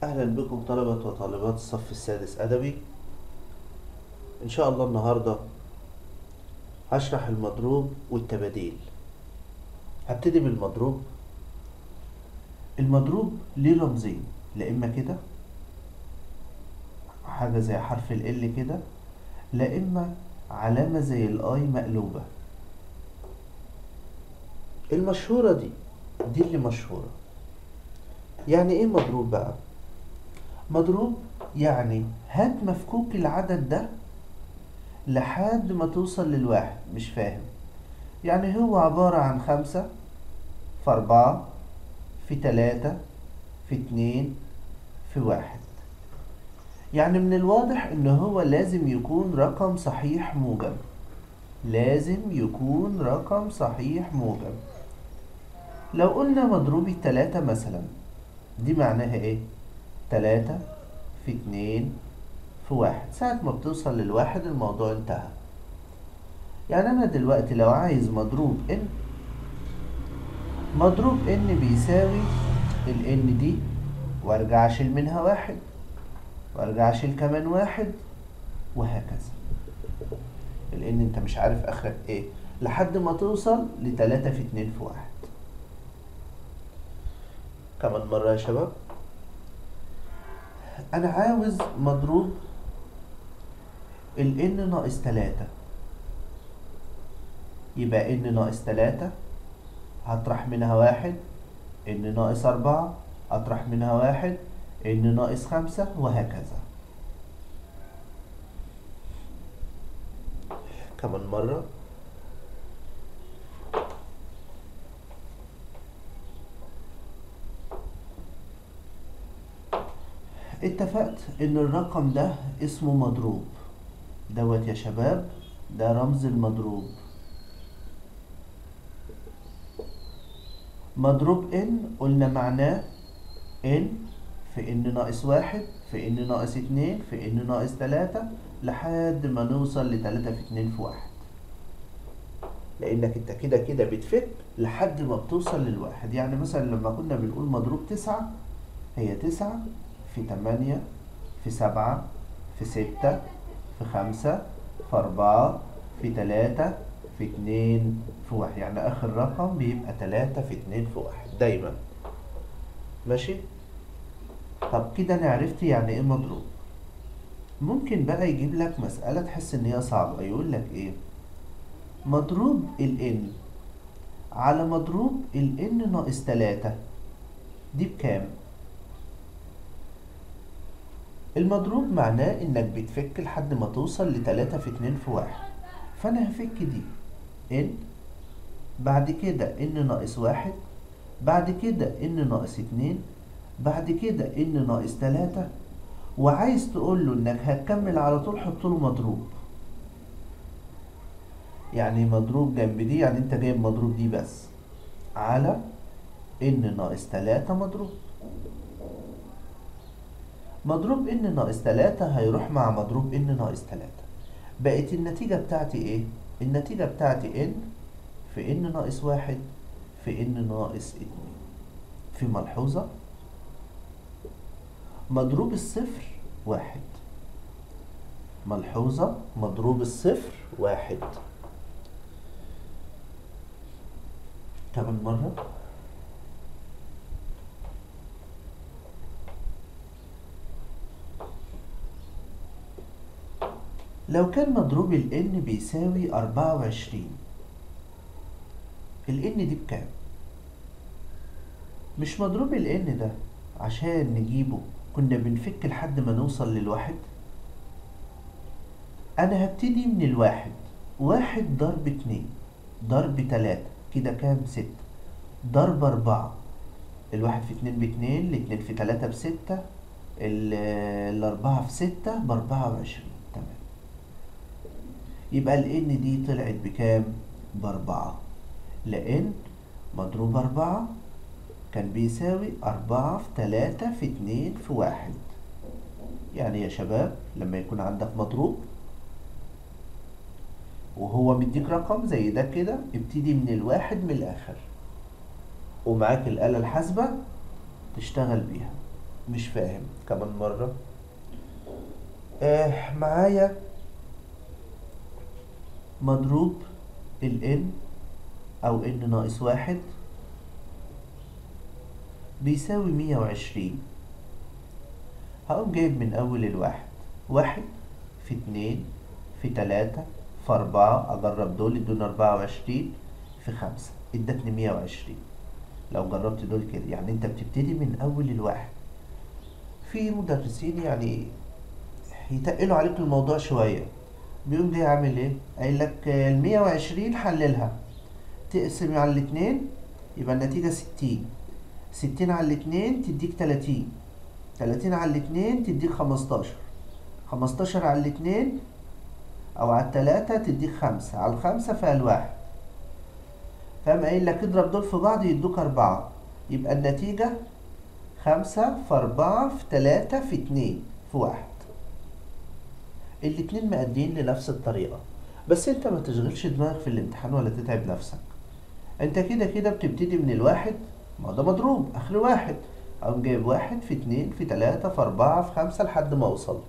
أهلا بكم طلبة وطالبات الصف السادس أدبي إن شاء الله النهاردة هشرح المضروب والتباديل هبتدي بالمضروب المضروب ليه رمزين لا إما كده حاجة زي حرف ال L كده لا إما علامة زي الآي مقلوبة المشهورة دي دي اللي مشهورة يعني ايه مضروب بقى مضروب يعني هات مفكوك العدد ده لحد ما توصل للواحد مش فاهم يعني هو عبارة عن خمسة في أربعة في تلاتة في اتنين في واحد يعني من الواضح ان هو لازم يكون رقم صحيح موجب لازم يكون رقم صحيح موجب لو قلنا مضروب التلاتة مثلا دي معناها ايه تلاتة في اتنين في واحد ساعة ما بتوصل للواحد الموضوع انتهى يعني انا دلوقتي لو عايز مضروب ان مضروب ان بيساوي ال ان دي وارجع اشيل منها واحد وارجع اشيل كمان واحد وهكذا لان انت مش عارف اخرك ايه لحد ما توصل لتلاتة في اتنين في واحد كمان مرة يا شباب انا عاوز مضروب ال n ناقص تلاتة يبقى n ناقص تلاتة هطرح منها واحد n ناقص أربعة أطرح منها واحد n ناقص خمسة وهكذا كمان مرة اتفقت ان الرقم ده اسمه مضروب دوت يا شباب ده رمز المضروب مضروب ان قلنا معناه ان في ان ناقص واحد في ان ناقص اتنين في ان ناقص تلاتة لحد ما نوصل لتلاتة في اتنين في واحد لانك انت كده كده بتفك لحد ما بتوصل للواحد يعني مثلا لما كنا بنقول مضروب تسعة هي تسعة في تمانية في سبعة في ستة في خمسة في أربعة في تلاتة في اتنين في واحد يعني آخر رقم بيبقى تلاتة في اتنين في واحد دايما ماشي طب كده أنا عرفت يعني إيه مضروب ممكن بقى يجيب لك مسألة تحس إن هي صعبة يقول لك إيه مضروب ال n على مضروب ال n ناقص تلاتة دي بكام؟ المضروب معناه انك بتفك لحد ما توصل لتلاتة في اتنين في واحد فانا هفك دي ان بعد كده ان ناقص واحد بعد كده ان ناقص اتنين بعد كده ان ناقص تلاتة وعايز تقول له انك هتكمل على طول حط له مضروب يعني مضروب جنب دي يعني انت جايب مضروب دي بس على ان ناقص تلاتة مضروب مضروب ان ناقص تلاتة هيروح مع مضروب ان ناقص تلاتة بقت النتيجة بتاعتي ايه؟ النتيجة بتاعتي ان في ان ناقص واحد في ان ناقص اتنين في ملحوظة مضروب الصفر واحد ملحوظة مضروب الصفر واحد كمان مرة لو كان مضروب ال n بيساوي أربعة وعشرين ال n دي بكام؟ مش مضروب ال n ده عشان نجيبه كنا بنفك لحد ما نوصل للواحد أنا هبتدي من الواحد واحد ضرب اتنين ضرب تلاتة كده كام ستة ضرب أربعة الواحد في اتنين باتنين الاتنين في تلاتة بستة الأربعة في ستة بأربعة وعشرين تمام يبقى ال n دي طلعت بكام؟ بأربعة لأن مضروب أربعة كان بيساوي أربعة في تلاتة في اتنين في واحد يعني يا شباب لما يكون عندك مضروب وهو مديك رقم زي ده كده ابتدي من الواحد من الآخر ومعاك الآلة الحاسبة تشتغل بيها مش فاهم كمان مرة آه معايا مضروب ال n أو n ناقص واحد بيساوي مية وعشرين هقوم جايب من أول الواحد واحد في اتنين في تلاتة في أربعة أجرب دول يدونا أربعة وعشرين في خمسة ادتني مية وعشرين لو جربت دول كده يعني انت بتبتدي من أول الواحد في مدرسين يعني يتقلوا عليك الموضوع شوية بيقوم جاي عامل ايه قايل لك المية وعشرين حللها تقسم على الاتنين يبقى النتيجة ستين ستين على الاتنين تديك تلاتين تلاتين على الاتنين تديك خمستاشر خمستاشر على الاتنين او على التلاتة تديك خمسة على الخمسة فيها الواحد فاهم قايل لك اضرب دول في بعض يدوك أربعة يبقى النتيجة خمسة في أربعة في تلاتة في اتنين في واحد الاتنين مأدين لنفس الطريقة بس انت ما تشغلش دماغك في الامتحان ولا تتعب نفسك انت كده كده بتبتدي من الواحد ما ده مضروب اخر واحد اقوم جايب واحد في اتنين في تلاتة في اربعة في خمسة لحد ما اوصل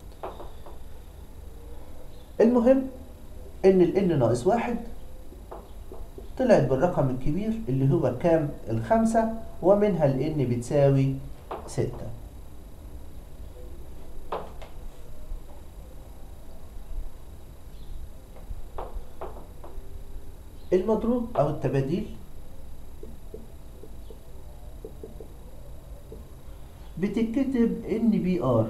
المهم ان ال n ناقص واحد طلعت بالرقم الكبير اللي هو كام الخمسة ومنها ال n بتساوي ستة المضروب او التباديل بتتكتب ان بي ار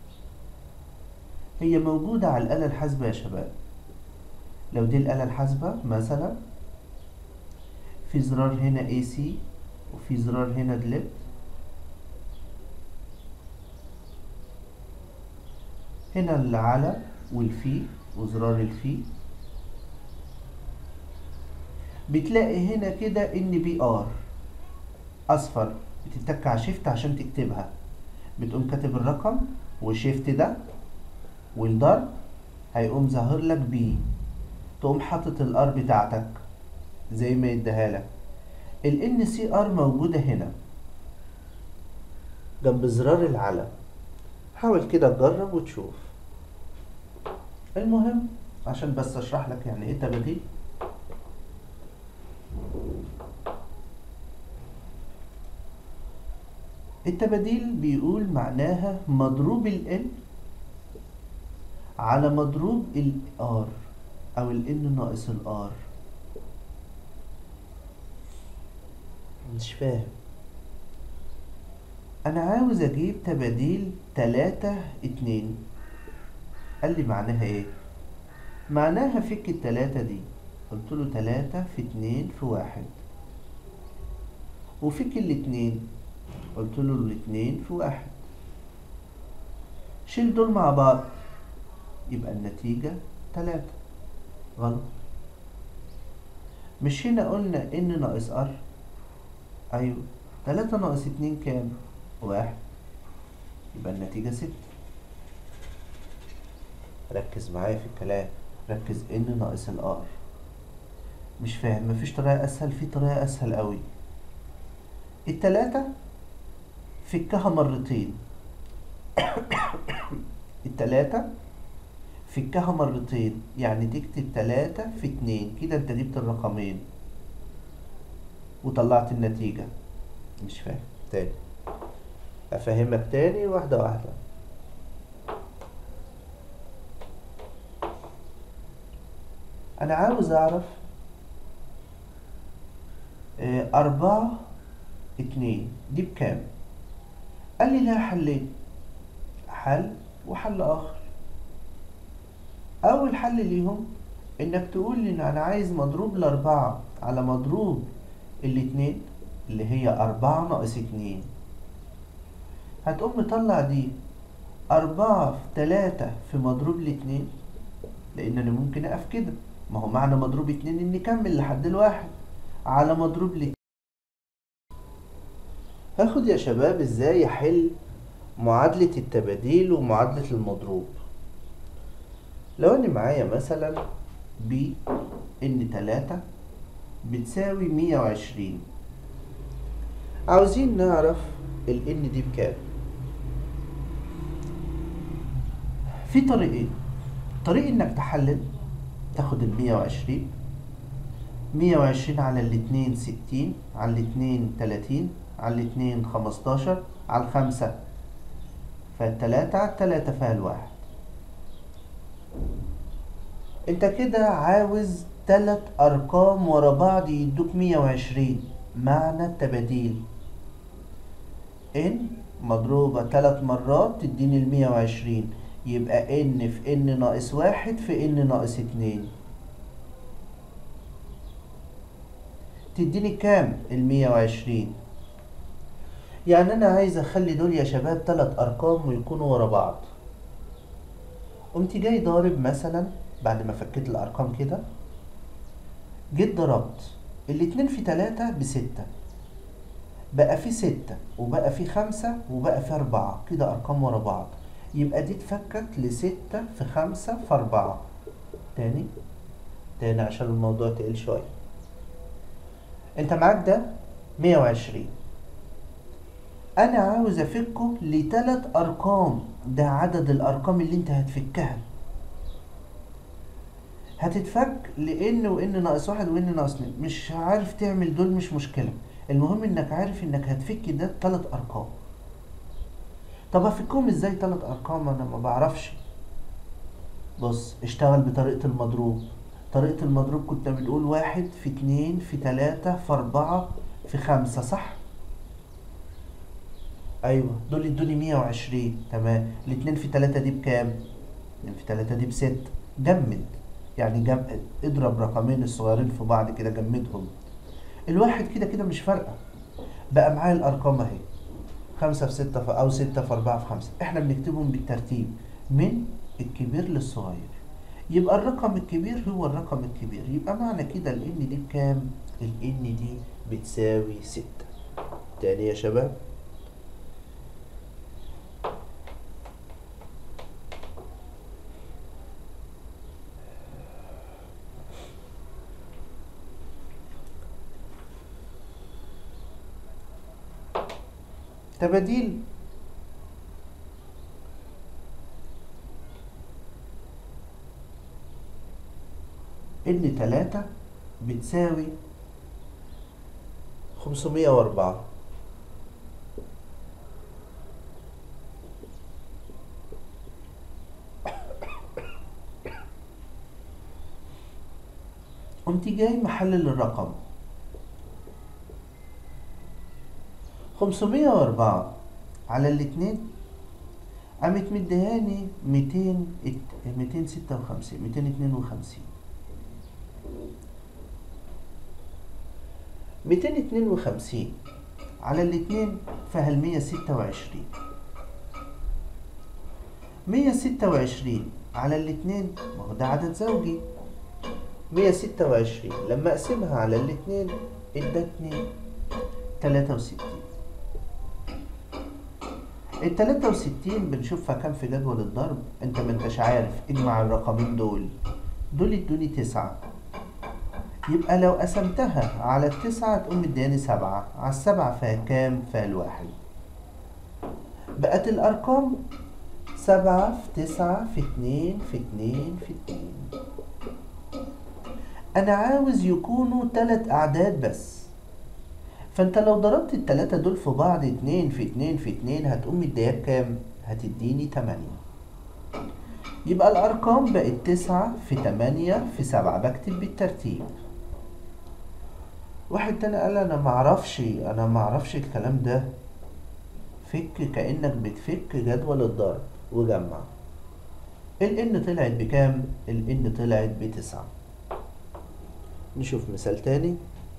هي موجودة على الآلة الحاسبة يا شباب لو دي الآلة الحاسبة مثلا في زرار هنا AC وفي زرار هنا ديليت هنا العلى والفي وزرار الفي بتلاقي هنا كده ان بي ار اصفر بتتك على شيفت عشان تكتبها بتقوم كاتب الرقم وشيفت ده والضرب هيقوم ظاهر لك بي تقوم حاطط الار بتاعتك زي ما يديها لك ال ان سي ار موجوده هنا جنب زرار العلم حاول كده تجرب وتشوف المهم عشان بس اشرح لك يعني ايه تباديل التباديل بيقول معناها مضروب ال n على مضروب ال r او ال n ناقص ال r مش فاهم انا عاوز اجيب تباديل تلاتة اتنين قال لي معناها ايه معناها فك التلاتة دي قلت له تلاتة في اتنين في واحد وفك الاتنين قلت له الاتنين في واحد شيل دول مع بعض يبقى النتيجة تلاتة غلط مش هنا قلنا ان ناقص ار ايوه تلاتة ناقص اتنين كام واحد يبقى النتيجة ستة ركز معايا في الكلام ركز ان ناقص الار مش فاهم مفيش طريقة اسهل في طريقة اسهل قوي التلاتة فكها مرتين التلاتة فكها مرتين يعني تكتب تلاتة في اتنين كده انت جبت الرقمين وطلعت النتيجة مش فاهم تاني افهمك تاني واحدة واحدة انا عاوز اعرف اه اربعة اتنين دي بكام قال لي لها حلين حل وحل اخر اول حل ليهم انك تقول لي ان انا عايز مضروب الاربعة على مضروب الاتنين اللي هي اربعة ناقص اتنين هتقوم مطلع دي أربعة في تلاتة في مضروب الاتنين لأن أنا ممكن أقف كده ما هو معنى مضروب اتنين إني أكمل لحد الواحد على مضروب الاتنين هاخد يا شباب إزاي أحل معادلة التباديل ومعادلة المضروب لو أنا معايا مثلا ب إن تلاتة بتساوي مية وعشرين عاوزين نعرف ال n دي بكام في طريقين طريق انك تحلل تاخد المية وعشرين مية وعشرين على الاتنين ستين على الاتنين تلاتين على الاتنين خمستاشر على الخمسة فالتلاتة على التلاتة فيها الواحد انت كده عاوز تلات ارقام ورا بعض يدوك مية وعشرين معنى التباديل ان مضروبة تلات مرات تديني المية وعشرين يبقى ان في ان ناقص واحد في ان ناقص اتنين تديني كام المية وعشرين يعني انا عايز اخلي دول يا شباب تلات ارقام ويكونوا ورا بعض قمت جاي ضارب مثلا بعد ما فكيت الارقام كده جيت ضربت الاتنين في تلاتة بستة بقى في ستة وبقى في خمسة وبقى في أربعة كده أرقام ورا بعض يبقى دي اتفكت لستة في خمسة في أربعة تاني تاني عشان الموضوع تقيل شوية انت معاك ده مية وعشرين انا عاوز افكه لتلات ارقام ده عدد الارقام اللي انت هتفكها هتتفك لان وان ناقص واحد وان ناقص اتنين مش عارف تعمل دول مش مشكلة المهم انك عارف انك هتفك ده تلات ارقام طب افكهم ازاي تلات ارقام انا ما بعرفش بص اشتغل بطريقة المضروب طريقة المضروب كنت بنقول واحد في اتنين في تلاتة في اربعة في خمسة صح ايوه دول ادوني مية وعشرين تمام الاتنين في تلاتة دي بكام اتنين في تلاتة دي بستة جمد يعني جم... اضرب رقمين الصغيرين في بعض كده جمدهم الواحد كده كده مش فارقة بقى معايا الارقام اهي خمسة في ستة في او ستة في اربعة في خمسة احنا بنكتبهم بالترتيب من الكبير للصغير يبقى الرقم الكبير هو الرقم الكبير يبقى معنى كده ال n دي بكام ال n دي بتساوي ستة تاني يا شباب تباديل ان تلاتة بتساوي خمسمية واربعة قمت جاي محلل الرقم خمسمية واربعة على الاتنين قامت مديهاني ميتين ميتين ستة وخمسين ميتين اتنين وخمسين ميتين اتنين وخمسين على الاتنين فيها المية ستة وعشرين مية ستة وعشرين على الاتنين ما هو ده عدد زوجي مية ستة وعشرين لما اقسمها على الاتنين ادتني تلاتة وستين التلاتة وستين بنشوفها كام في جدول الضرب انت ما انتش عارف اجمع الرقمين دول دول ادوني تسعة يبقى لو قسمتها على التسعة تقوم مدياني سبعة على السبعة فيها كام فيها الواحد بقت الأرقام سبعة في تسعة في اتنين في اتنين في اتنين أنا عاوز يكونوا تلات أعداد بس فأنت لو ضربت التلاتة دول في بعض اتنين في اتنين في اتنين هتقوم مدياك كام؟ هتديني تمانية يبقى الأرقام بقت تسعة في تمانية في سبعة بكتب بالترتيب واحد تاني قال أنا معرفش أنا معرفش الكلام ده فك كأنك بتفك جدول الضرب وجمع ال n طلعت بكام؟ ال n طلعت بتسعة نشوف مثال تاني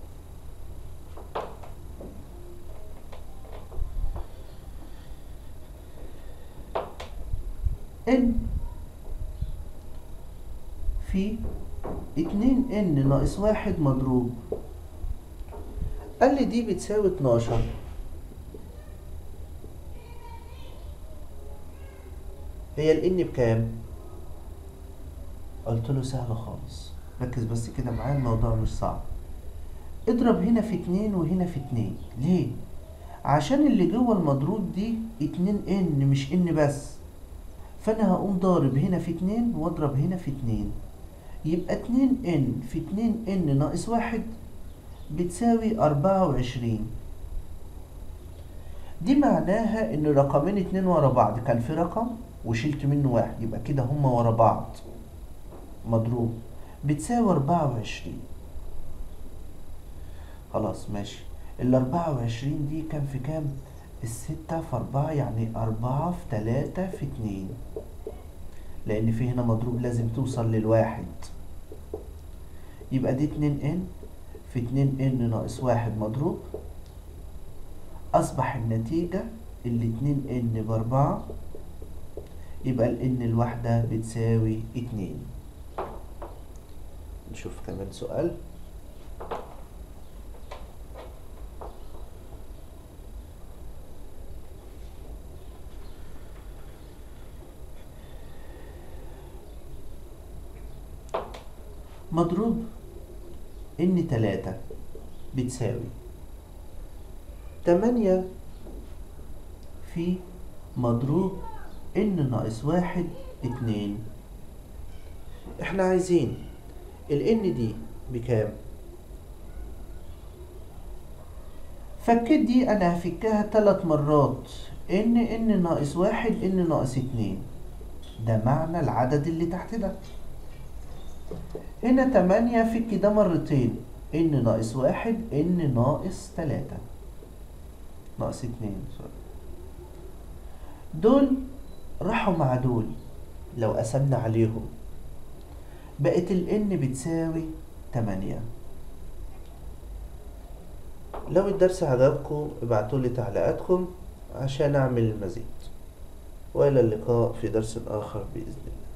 n في اتنين n ناقص واحد مضروب قال لي دي بتساوي اتناشر هي ال n بكام؟ قلت له سهلة خالص ركز بس كده معايا الموضوع مش صعب اضرب هنا في اتنين وهنا في اتنين ليه؟ عشان اللي جوه المضروب دي اتنين ان مش ان بس فانا هقوم ضارب هنا في اتنين واضرب هنا في اتنين يبقى اتنين ان في اتنين ان ناقص واحد بتساوي أربعة وعشرين دي معناها ان رقمين اتنين ورا بعض كان في رقم وشلت منه واحد يبقى كده هما ورا بعض مضروب بتساوي أربعة وعشرين خلاص ماشي الأربعة وعشرين دي كام في كام؟ الستة في أربعة يعني أربعة في تلاتة في اتنين لأن في هنا مضروب لازم توصل للواحد يبقى دي اتنين ان في اتنين ان ناقص واحد مضروب أصبح النتيجة الاتنين ان بأربعة يبقى الان الواحدة بتساوي اتنين نشوف كمان سؤال مضروب ان تلاتة بتساوي تمانية في مضروب ان ناقص واحد اتنين احنا عايزين ال n دي بكام فكيت دي انا هفكها تلات مرات ان ان ناقص واحد ان ناقص اتنين ده معنى العدد اللي تحت ده هنا تمانية فك ده مرتين ان ناقص واحد ان ناقص تلاتة ناقص اتنين سوري دول راحوا مع دول لو قسمنا عليهم بقت ال n بتساوي تمانية لو الدرس عجبكم ابعتولي تعليقاتكم عشان اعمل المزيد والى اللقاء في درس اخر باذن الله